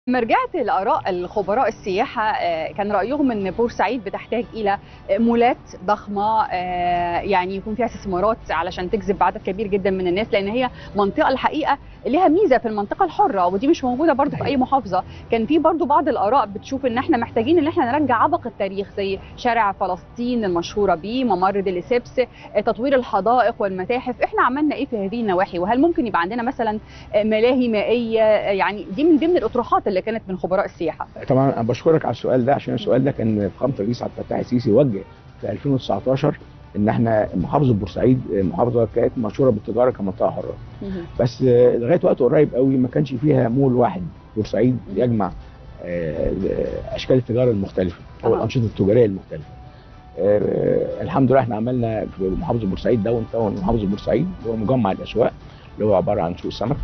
لما رجعت لاراء الخبراء السياحه آه، كان رايهم ان بورسعيد بتحتاج الى مولات ضخمه آه، يعني يكون فيها استثمارات علشان تجذب عدد كبير جدا من الناس لان هي منطقه الحقيقه ليها ميزه في المنطقه الحره ودي مش موجوده برضو في اي محافظه كان في برضو بعض الاراء بتشوف ان احنا محتاجين ان احنا نرجع عبق التاريخ زي شارع فلسطين المشهوره بيه ممر ديليسيبس آه، تطوير الحدائق والمتاحف احنا عملنا ايه في هذه النواحي وهل ممكن يبقى عندنا مثلا آه، ملاهي مائيه آه، يعني دي من ضمن الاطروحات اللي كانت من خبراء السياحه طبعا انا بشكرك على السؤال ده عشان السؤال ده كان فخامه الرئيس عبد الفتاح السيسي وجه في 2019 ان احنا محافظه بورسعيد محافظه كانت مشهوره بالتجاره كمنطقه حره بس آه، لغايه وقت قريب قوي ما كانش فيها مول واحد بورسعيد يجمع آه، اشكال التجاره المختلفه او آه. الانشطه التجاريه المختلفه آه، الحمد لله احنا عملنا في محافظه بورسعيد داون تاون محافظه بورسعيد اللي هو مجمع الاسواق اللي هو عباره عن سوق سمك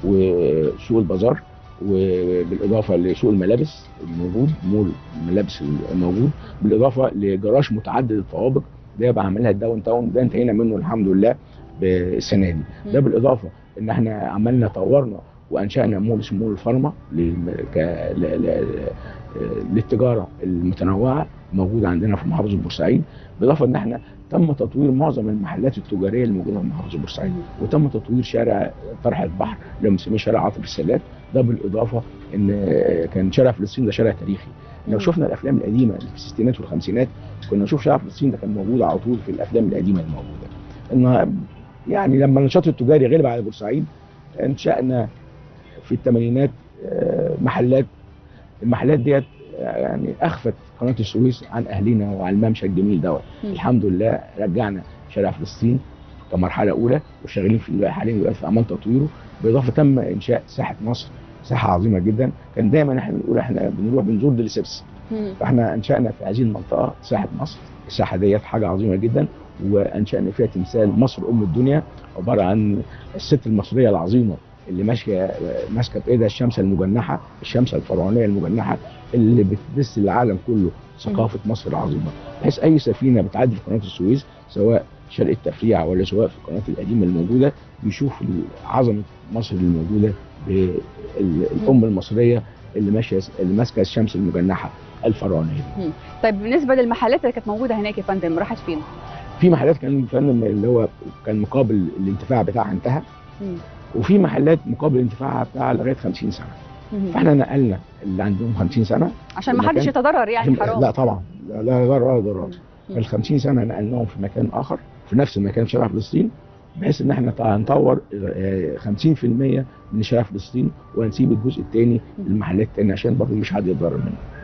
وسوق البازار وبالاضافه لسوق الملابس الموجود مول الملابس الموجود بالاضافه لجراج متعدد الطوابق ده بقى عملها الداون تاون ده انتهينا منه الحمد لله بالسنه دي ده بالاضافه ان احنا عملنا طورنا وانشانا مول اسمه مول الفارما للم- ك- ل- ل- للتجاره المتنوعه موجوده عندنا في محافظه بورسعيد بالاضافه ان احنا تم تطوير معظم المحلات التجاريه الموجوده في محافظه بورسعيد وتم تطوير شارع طرح البحر اللي بنسميه شارع عاطف السادات ده بالاضافه ان كان شارع فلسطين ده شارع تاريخي لو مم. شفنا الافلام القديمه اللي في الستينات والخمسينات كنا نشوف شارع فلسطين ده كان موجود على طول في الافلام القديمه الموجوده ان يعني لما النشاط التجاري غلب على بورسعيد انشانا في الثمانينات آه، محلات المحلات ديت آه، يعني اخفت قناه السويس عن اهلنا وعن الممشى الجميل دوت مم. الحمد لله رجعنا شارع فلسطين كمرحله اولى وشغالين في حاليا دلوقتي في اعمال تطويره بالاضافه تم انشاء ساحه مصر ساحه عظيمه جدا كان دايما احنا بنقول احنا بنروح بنزور ديليسيبس مم. فاحنا انشانا في هذه المنطقه ساحه مصر الساحه ديت حاجه عظيمه جدا وانشانا فيها تمثال مصر ام الدنيا عباره عن الست المصريه العظيمه اللي ماشيه ماسكه بايدها الشمسه المجنحه الشمسه الفرعونيه المجنحه اللي بتدس العالم كله ثقافه مصر العظيمه بحيث اي سفينه بتعدي في قناه السويس سواء شرق التفريع ولا سواء في القناه القديمه الموجوده بيشوف عظمه مصر الموجوده بالام المصريه اللي ماشيه اللي ماسكه الشمس المجنحه الفرعونيه طيب بالنسبه للمحلات اللي كانت موجوده هناك يا فندم راحت فين؟ في محلات كان الفندم اللي هو كان مقابل الانتفاع بتاعها انتهى مم. وفي محلات مقابل الانتفاع بتاعها لغايه 50 سنه مم. فاحنا نقلنا اللي عندهم 50 سنه عشان ما حدش المكان- يتضرر يعني عشان- حرام لا طبعا لا لا ضرر ولا ضرر مم. ال 50 سنه نقلناهم في مكان اخر في نفس المكان في شارع فلسطين بحيث ان احنا طبعاً نطور آه، 50% من شارع فلسطين ونسيب الجزء الثاني مم. للمحلات الثانيه عشان برضه مش حد يتضرر منه